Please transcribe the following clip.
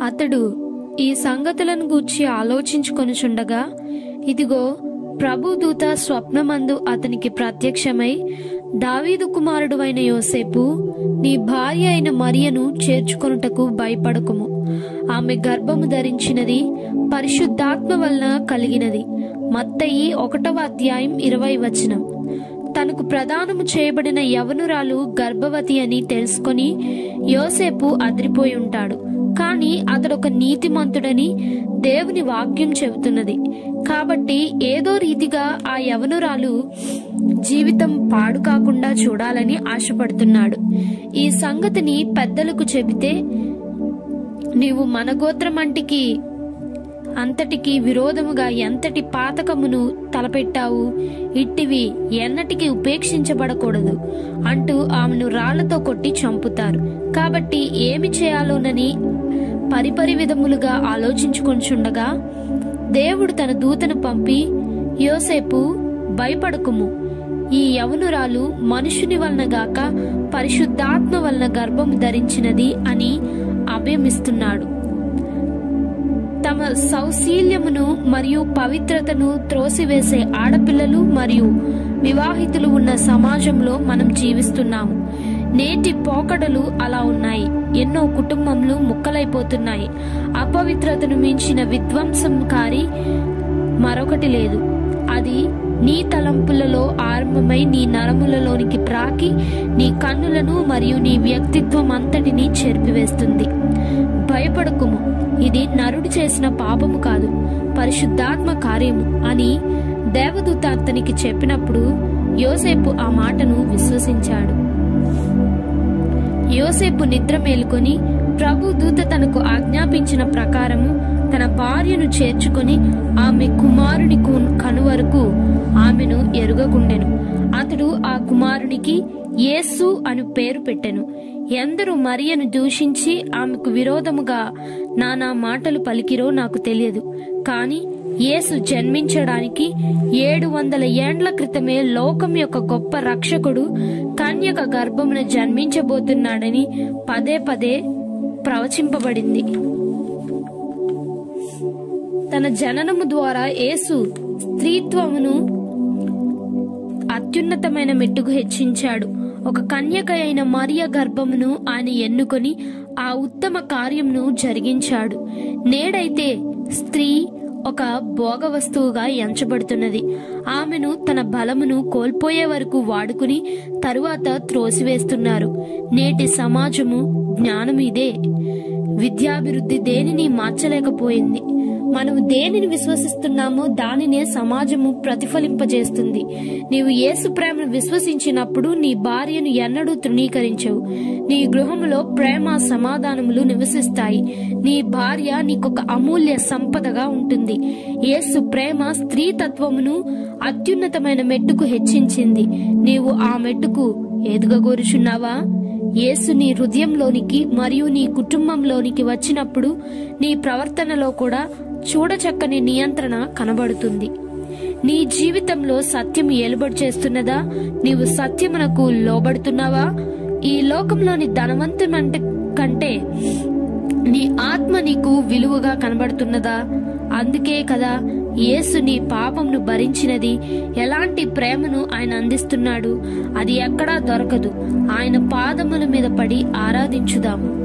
అతడు ఈ సంగతులను గూర్చి ఆలోచించుకొనుచుండగా ఇదిగో ప్రభుదూత స్వప్నమందు అతనికి ప్రత్యక్షమై దావీదు కుమారుడు అయిన యోసేపు నీ భార్య అయిన మరియను చేర్చుకొనుటకు భయపడకుము ఆమె గర్భము ధరించినది పరిశుద్ధాత్మ వలన కలిగినది మత్తయి ఒకటవ అధ్యాయం ఇరవై వచనం తనకు ప్రదానము చేయబడిన యవనురాలు గర్భవతి అని తెలుసుకొని యోసేపు అదిరిపోయి ఉంటాడు కానీ అతడొక నీతిమంతుడని దేవుని వాక్యం చెబుతున్నది కాబట్టి ఏదో రీతిగా ఆ యవనురాలు జీవితం పాడు కాకుండా చూడాలని ఆశపడుతున్నాడు ఈ సంగతిని పెద్దలకు చెబితే నీవు మన గోత్రమంటికి అంతటికి విరోధముగా ఎంతటి పాతకమును తలపెట్టావు ఇట్టివి ఎన్నటికి ఉపేక్షించబడకూడదు అంటూ ఆమెను రాళ్లతో కొట్టి చంపుతారు కాబట్టి ఏమి చేయాలోనని పరిపరి విధములుగా ఆలోచించుకొంచుండగా దేవుడు తన దూతను పంపి యోసేపు భయపడకుము ఈ యవనురాలు మనుషుని వలన గాక పరిశుద్ధాత్మ వలన గర్భము ధరించినది అని అభయమిస్తున్నాడు తమ సౌశీల్యమును మరియు పవిత్రతను త్రోసివేసే ఆడపిల్లలు మరియు వివాహితులు ఉన్న సమాజంలో మనం జీవిస్తున్నాము నేటి పోకడలు అలా ఉన్నాయి ఎన్నో కుటుంబములు ముక్కలైపోతున్నాయి అపవిత్రతను మించిన విధ్వంసంకారి మరొకటి లేదు అది నీ తలంపులలో ఆరంభమై నీ నరములలోనికి ప్రాకి నీ కన్నులను మరియు నీ వ్యక్తిత్వం అంతటినీ చెరిపివేస్తుంది భయపడకుము ఇది నరుడు చేసిన పాపము కాదు పరిశుద్ధాత్మ కార్యము అని దేవదూత అతనికి చెప్పినప్పుడు యోసేపు ఆ మాటను విశ్వసించాడు యోసేపు నిద్ర మేలుకొని ప్రభు దూత తనకు ఆజ్ఞాపించిన ప్రకారము తన భార్యను చేర్చుకొని ఆమె కుమారుని కు- కనువరకు ఆమెను ఎరుగకుండెను అతడు ఆ కుమారునికి యేసు అని పేరు పెట్టెను ఎందరూ మరియను దూషించి ఆమెకు విరోధముగా నానా మాటలు పలికిరో నాకు తెలియదు కాని యేసు జన్మించడానికి ఏడు వందల ఏండ్ల క్రితమే లోకం యొక్క గొప్ప రక్షకుడు కన్యక గర్భమున జన్మించబోతున్నాడని పదే పదే ప్రవచింపబడింది తన జననము ద్వారా యేసు స్త్రీత్వమును అత్యున్నతమైన మెట్టుకు హెచ్చించాడు ఒక కన్యక అయిన మరియ గర్భమును ఆయన ఎన్నుకొని ఆ ఉత్తమ కార్యమును జరిగించాడు నేడైతే స్త్రీ ఒక భోగ వస్తువుగా ఎంచబడుతున్నది ఆమెను తన బలమును కోల్పోయే వరకు వాడుకుని తరువాత త్రోసివేస్తున్నారు నేటి సమాజము జ్ఞానం ఇదే విద్యాభివృద్ధి దేనిని మార్చలేకపోయింది మనము దేనిని విశ్వసిస్తున్నామో దానినే సమాజము ప్రతిఫలింపజేస్తుంది నీవు యేసు ప్రేమను విశ్వసించినప్పుడు నీ భార్యను ఎన్నడూ తృణీకరించవు నీ గృహములో ప్రేమ సమాధానములు నివసిస్తాయి నీ భార్య నీకొక అమూల్య సంపదగా ఉంటుంది యేసు ప్రేమ స్త్రీ తత్వమును అత్యున్నతమైన మెట్టుకు హెచ్చించింది నీవు ఆ మెట్టుకు ఎదుగగోరుచున్నావా యేసు నీ హృదయంలోనికి మరియు నీ కుటుంబంలోనికి వచ్చినప్పుడు నీ ప్రవర్తనలో కూడా చూడచక్కని నియంత్రణ కనబడుతుంది నీ జీవితంలో సత్యం ఏలుబడి చేస్తున్నదా నీవు సత్యమునకు లోబడుతున్నావా ఈ లోకంలోని ధనవంతుమంటే కంటే నీ ఆత్మ నీకు విలువగా కనబడుతున్నదా అందుకే కదా యేసు నీ పాపంను భరించినది ఎలాంటి ప్రేమను ఆయన అందిస్తున్నాడు అది ఎక్కడా దొరకదు ఆయన పాదముల మీద పడి ఆరాధించుదాము